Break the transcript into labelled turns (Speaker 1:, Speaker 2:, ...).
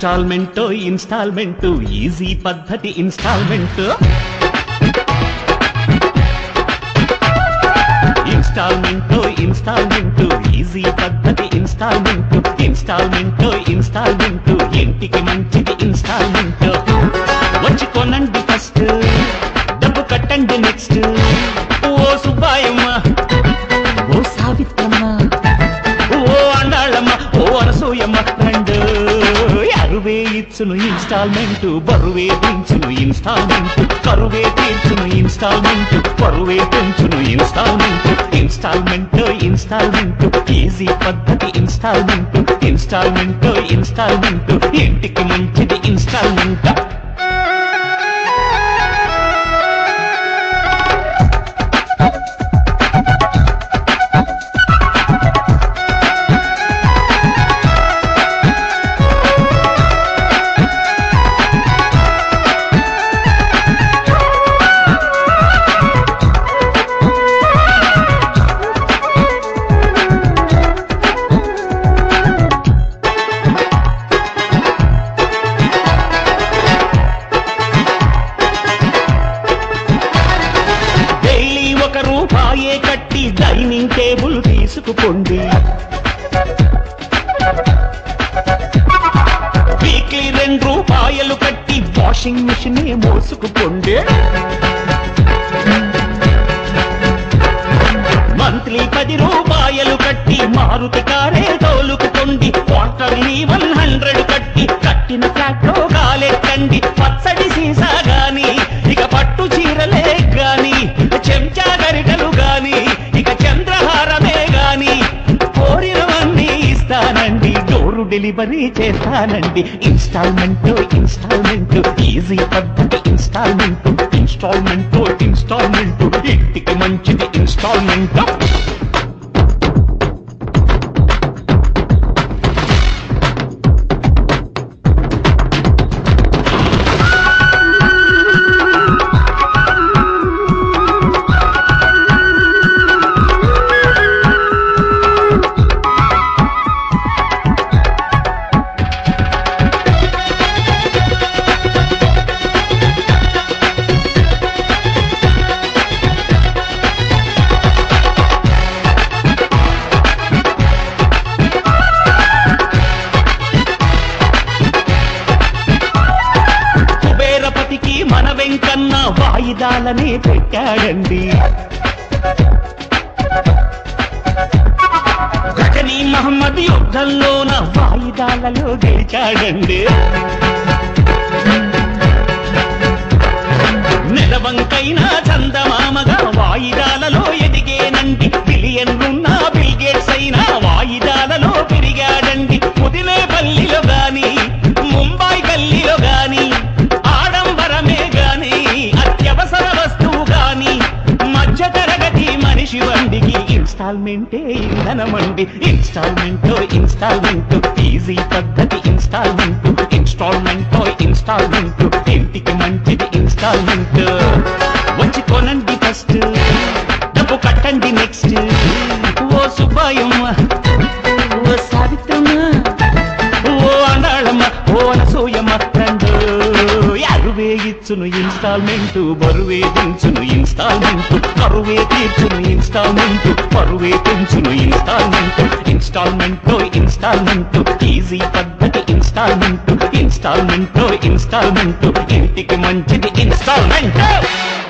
Speaker 1: instalment instalment easy పద్ధతి instalment instalment instalment easy పద్ధతి instalment instalment instalment ఇంటికి మంచిది ఇన్స్టాల్మెంట్ వచ్చి కొనండి ఫస్ట్ డబ్బు కట్టండి నెక్స్ట్ ఓ సుబ్బాయమ్మ ఓ సావిత్రమ్మ ఓ అండాళమ్మ ఓ అనసూయమ్మ రెండు అరువే ఇచ్చును ఇన్స్టాల్మెంట్ బరువే పెంచును ఇన్స్టాల్మెంట్ కరువే తీర్చును ఇన్స్టాల్మెంట్ పరువే పెంచును ఇన్స్టాల్మెంట్ ఇన్స్టాల్మెంట్ ఇన్స్టాల్మెంట్ ఈజీ పద్ధతి ఇన్స్టాల్మెంట్ ఇన్స్టాల్మెంట్ ఇన్స్టాల్మెంట్ ఇంటికి మంచిది ఇన్స్టాల్మెంట్ డైలీ ఒక రూపాయే కట్టి డైనింగ్ టేబుల్ తీసుకుపోండి వీక్లీ రెండు రూపాయలు కట్టి వాషింగ్ మిషన్ మోసుకుపోండి మంత్లీ పది రూపాయలు కట్టి మారుతి కారే తోలుకుపోండి క్వార్టర్లీ వన్ హండ్రెడ్ కట్టి కట్టిన ఫ్లాట్ లో గాలెక్కండి పచ్చడి సీసా గాని ఇక పట్టు చీరలే గాని చెంచా గరిటలు గాని ఇక చంద్రహారమే గాని కోరినవన్నీ ఇస్తానండి డోరు డెలివరీ చేస్తానండి ఇన్స్టాల్మెంట్ ఇన్స్టాల్మెంట్ ఈజీ పద్ధతి ఇన్స్టాల్మెంట్ ఇన్స్టాల్మెంట్ ఇన్స్టాల్మెంట్ ఇంటికి మంచిది ఇన్స్టాల్మెంట్ కుబేరపతికి మన వెంకన్న వాయిదాలనే పెట్టాడండి గజనీ మహమ్మద్ యుద్ధంలోన వాయిదాలలో గెలిచాడండి నెలవంకైనా చందమామగా వాయిదాలలో ఎదిగేనండి బిలియన్లున్న బిల్గేట్స్ అయినా వాయిదాలలో పెరిగాడండి పుదిలే పల్లిలో గాని ముంబై గల్లీలో గాని ఆడంబరమే గాని అత్యవసర వస్తువు గాని మధ్య తరగతి మనిషి వండికి ఇన్స్టాల్మెంటే ఇంధనమండి ఇన్స్టాల్మెంట్ ఇన్స్టాల్మెంట్ ఈజీ పద్ధతి ఇన్స్టాల్మెంట్ ఇన్స్టాల్మెంట్ ఇన్స్టాల్మెంట్ ఇంటికి మంచిది ఇన్స్టాల్మెంట్ వచ్చి కొనండి ఫస్ట్ డబ్బు కట్టండి నెక్స్ట్ ఓ సుబ్బాయమ్మ ఓ సావిత్రమ్మ ఓ అండాళమ్మ ఓ అనసూయమ్మ రెండు అరువే ఇచ్చును ఇన్స్టాల్మెంట్ బరువే దించును ఇన్స్టాల్మెంట్ కరువే తీర్చును ఇన్స్టాల్మెంట్ పరువే పెంచును ఇన్స్టాల్మెంట్ ఇన్స్టాల్మెంట్ ఇన్స్టాల్మెంట్ ఈజీ పద్ధతి ఇన్స్టాల్మెంట్ ఇన్స్టాల్మెంట్ ఇన్స్టాల్మెంట్ ఇంటికి మంచిది ఇన్స్టాల్మెంట్